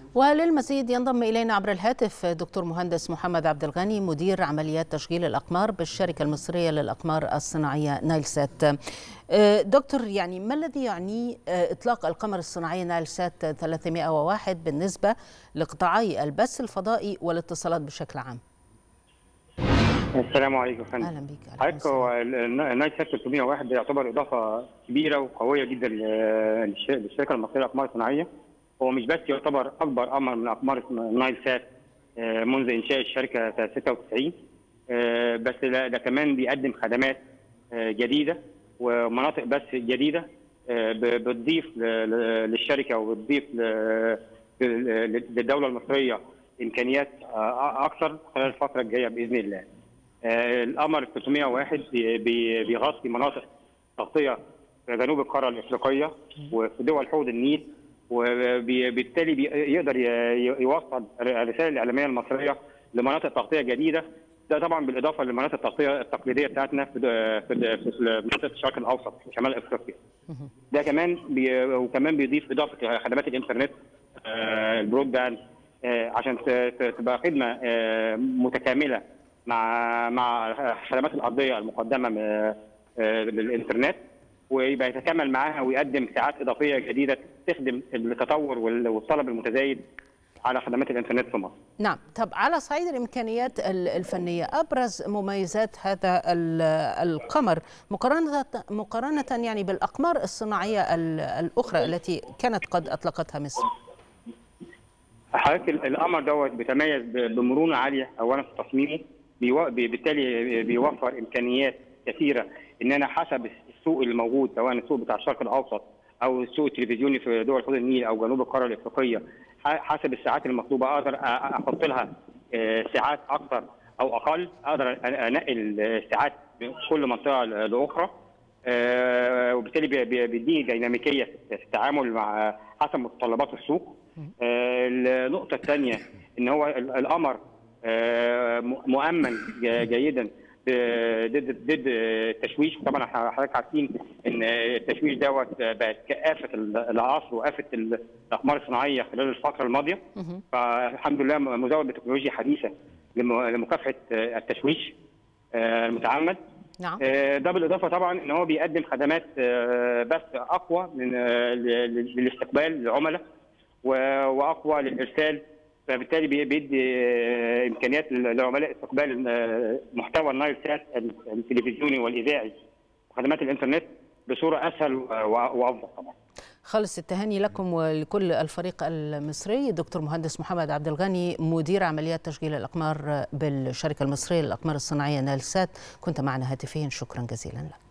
وللمزيد ينضم الينا عبر الهاتف دكتور مهندس محمد عبد الغني مدير عمليات تشغيل الاقمار بالشركه المصريه للاقمار الصناعيه نايلسات. دكتور يعني ما الذي يعني اطلاق القمر الصناعي نايلسات 301 بالنسبه لقطاعي البث الفضائي والاتصالات بشكل عام؟ السلام عليكم فندم اهلا بك حضرتك هو النايت سات 301 يعتبر اضافه كبيره وقويه جدا للشركه المصريه للاقمار الصناعيه هو مش بس يعتبر اكبر قمر من اقمار النايل سات منذ انشاء الشركه سنه 96 بس ده كمان بيقدم خدمات جديده ومناطق بث جديده بتضيف للشركه وبتضيف للدوله المصريه امكانيات اكثر خلال الفتره الجايه باذن الله. القمر 301 بيغطي مناطق تغطيه في جنوب القاره الافريقيه وفي دول حوض النيل وبالتالي يقدر يوصل الرسائل الاعلاميه المصريه لمناطق تغطيه جديده ده طبعا بالاضافه للمناطق التغطيه التقليديه بتاعتنا في في منطقه الشرق الاوسط في شمال افريقيا. ده كمان بي وكمان بيضيف اضافه خدمات الانترنت البرود باند عشان تبقى خدمه متكامله مع مع الخدمات الارضيه المقدمه بالانترنت ويبقى يتكامل معاها ويقدم ساعات اضافيه جديده تخدم التطور والطلب المتزايد على خدمات الانترنت في مصر. نعم، طب على صعيد الامكانيات الفنيه ابرز مميزات هذا القمر مقارنه مقارنه يعني بالاقمار الصناعيه الاخرى التي كانت قد اطلقتها مصر. حضرتك القمر دوت بيتميز بمرونه عاليه اولا في تصميمه بالتالي بيوفر امكانيات كثيره ان انا حسب السوق الموجود سواء السوق بتاع الشرق الاوسط او السوق التلفزيوني في دول حوض النيل او جنوب القاره الافريقيه حسب الساعات المطلوبه اقدر احط لها ساعات اكثر او اقل اقدر انقل الساعات من كل منطقه لاخرى وبالتالي بيديني ديناميكيه في التعامل مع حسب متطلبات السوق النقطه الثانيه ان هو القمر مؤمن جيدا ضد ضد التشويش طبعا حضرتك عارفين ان التشويش دوت بقت كافه العصر وافه الاقمار الصناعيه خلال الفتره الماضيه فالحمد لله مزود بتكنولوجيا حديثه لمكافحه التشويش المتعمد نعم ده بالاضافه طبعا ان هو بيقدم خدمات بث اقوى من للاستقبال للعملاء واقوى للارسال فبالتالي بيدي امكانيات للعملاء استقبال محتوى النايل سات التلفزيوني والاذاعي وخدمات الانترنت بصوره اسهل وافضل طبعا. خالص التهاني لكم ولكل الفريق المصري دكتور مهندس محمد عبد الغني مدير عمليات تشغيل الاقمار بالشركه المصريه للاقمار الصناعيه نالسات كنت معنا هاتفيا شكرا جزيلا لك.